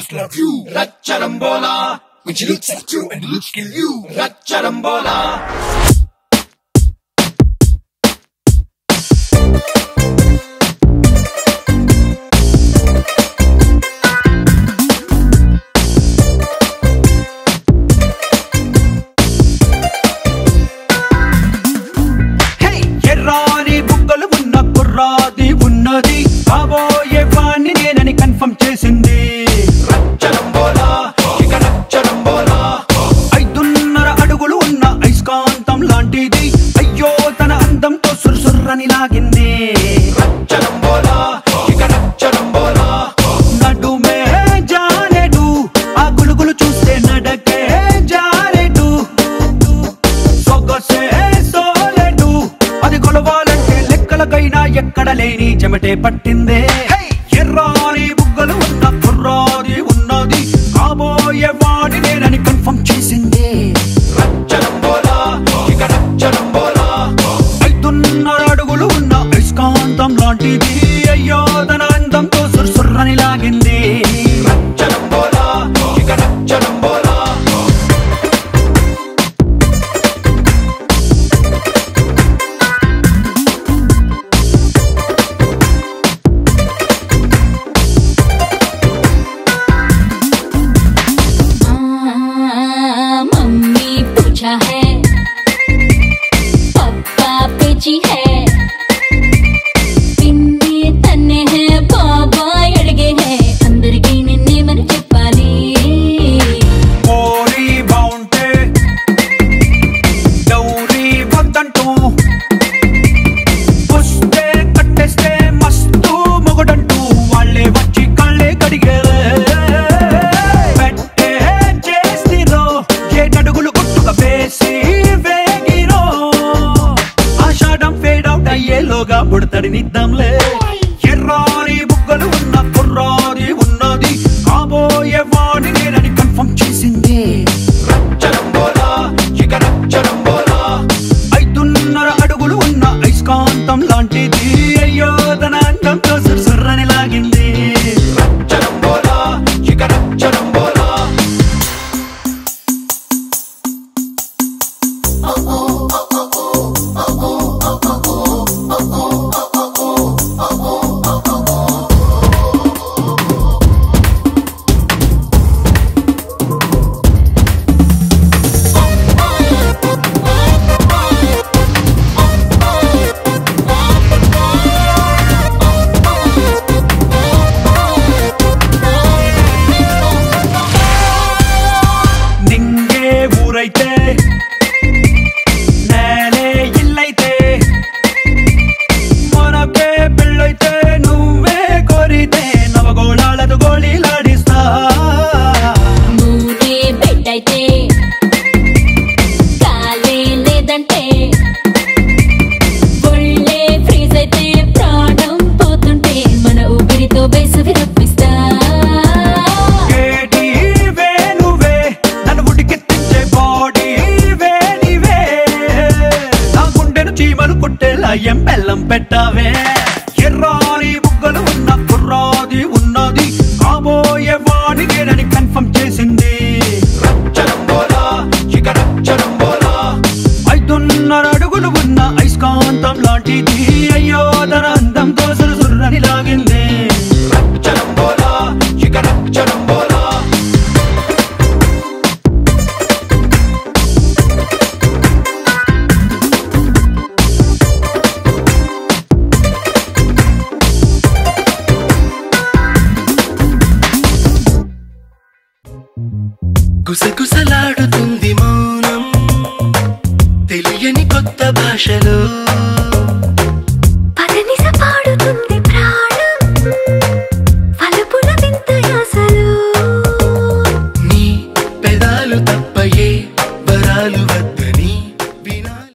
just love you. Racharambola. When she looks at you and looks at you. Racharambola. హే! ఎర్రాని బుగ్గలు ఉన్న కుర్రాది ఉన్నది కాబోయే వాణ్ణి నేనని కన్ఫర్మ్ చేసింది Racharambola. ఇక Racharambola. ఐదున్నర అడుగులు ఉన్న ఐస్కాంతం లాంటిది అయ్యో తన అందంతో సుర్సుర్రని లాగింది Racharambola. ఇక Racharambola. నడుమే జానెడు ఆ గులుగులు చూస్తే నడకే జారెడు సొగసే సోలెడు అది కొలవాలంటే లెక్కలకైనా ఎక్కడ లేని చెమటే పట్టిందే హే! ఎర్రాని బుగ్గలు ఉన్న కుర్రాది ఉన్నది కాబోయే వాడి నేనని కన్ఫర్మ్ చేసింది Racharambola. ఇక Racharambola. ఐదున్నర అడుగులు ఉన్న ఐస్కాంతం లాంటిది అయ్యో తన అందంతో సుర్సుర్రని లాగింది Racharambola. ఇక Racharambola. हाँ, मम्मी पूछा है पप्पा पेची है పిన్ని తన్నే హే బాబా అడిగే హే అందరికీ నిన్నే మరి చెప్పాలి కోరి బాగుంటే గౌరీ వద్దంటూ పుస్తే కట్టేస్తే మస్తు మొగడంటూ వాళ్ళే వచ్చి కళ్ళే కడిగేరే పెట్టే చేసిరో ఏటడుగులు గుట్టుగా వేసి వేగిరో ఆషాఢం ఫేడ్ అవుట్ అయ్యేలోగా బుడతడి నిద్దాంలే ఎర్రాని బుగ్గలు ఉన్న కుర్రాది ఉన్నది కాబోయే వాడి నేనని కన్ఫర్మ్ చేసింది Racharambola. ఇక Racharambola. ఐదున్నర అడుగులు ఉన్న ఐస్కాంతం లాంటిది అయ్యో తన అందంతో సుర్సుర్రని లాగింది Racharambola. ఇక Racharambola. నింగే ఊరైతే నేలే ఇల్లైతే మనకే పెళ్ళైతే నువ్వే కోరితే నవగోళాలతో గోళీలాడిస్తా మూడే బెడ్ అయితే కాలే లేదంటే ఒళ్ళే ఫ్రీజ్ అయితే ప్రాణం పోతుంటే మన ఊపిరితో వేసవి రప్పిస్తా ఏటి వేణువే నన్ను ఉడికెత్తించే బాడీ వేడివే నా గుండెను చీమలు కుట్టేలా ఎం బెల్లం పెట్టావే ఎర్రాని బుగ్గలు ఉన్న కుర్రాది ఉన్నది కాబోయే వాడి నేనని కన్ఫర్మ్ చేసింది Racharambola. ఇక Racharambola. ఐదున్నర అడుగులు ఉన్న ఐస్కాంతం లాంటిది అయ్యో తన అందంతో సురసుర్రని లాగింది Racharambola. ఇక Racharambola. గుసగుసలాడుతుంది